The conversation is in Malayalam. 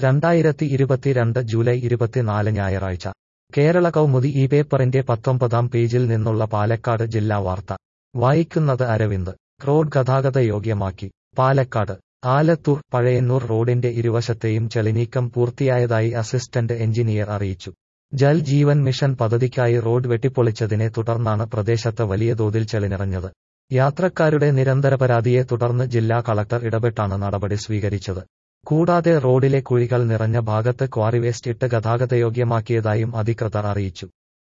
രണ്ടായിരത്തി ഇരുപത്തിരണ്ട് ജൂലൈ ഇരുപത്തിനാല് ഞായറാഴ്ച കേരള കൗമുദി ഈ പേപ്പറിന്റെ പത്തൊമ്പതാം പേജിൽ നിന്നുള്ള പാലക്കാട് ജില്ലാ വാർത്ത വായിക്കുന്നത് അരവിന്ദ് റോഡ് ഗതാഗത യോഗ്യമാക്കി പാലക്കാട് ആലത്തൂർ പഴയന്നൂർ റോഡിന്റെ ഇരുവശത്തെയും ചെളിനീക്കം പൂർത്തിയായതായി അസിസ്റ്റന്റ് എഞ്ചിനീയർ അറിയിച്ചു ജൽ ജീവൻ മിഷൻ പദ്ധതിക്കായി റോഡ് വെട്ടിപ്പൊളിച്ചതിനെ തുടർന്നാണ് പ്രദേശത്ത് വലിയ തോതിൽ ചെളിനിറഞ്ഞത് യാത്രക്കാരുടെ നിരന്തര പരാതിയെ തുടർന്ന് ജില്ലാ കളക്ടർ ഇടപെട്ടാണ് നടപടി സ്വീകരിച്ചത് കൂടാതെ റോഡിലെ കുഴികൾ നിറഞ്ഞ ഭാഗത്ത് ക്വാറി വേസ്റ്റ് ഇട്ട് ഗതാഗതയോഗ്യമാക്കിയതായും അധികൃതർ അറിയിച്ചു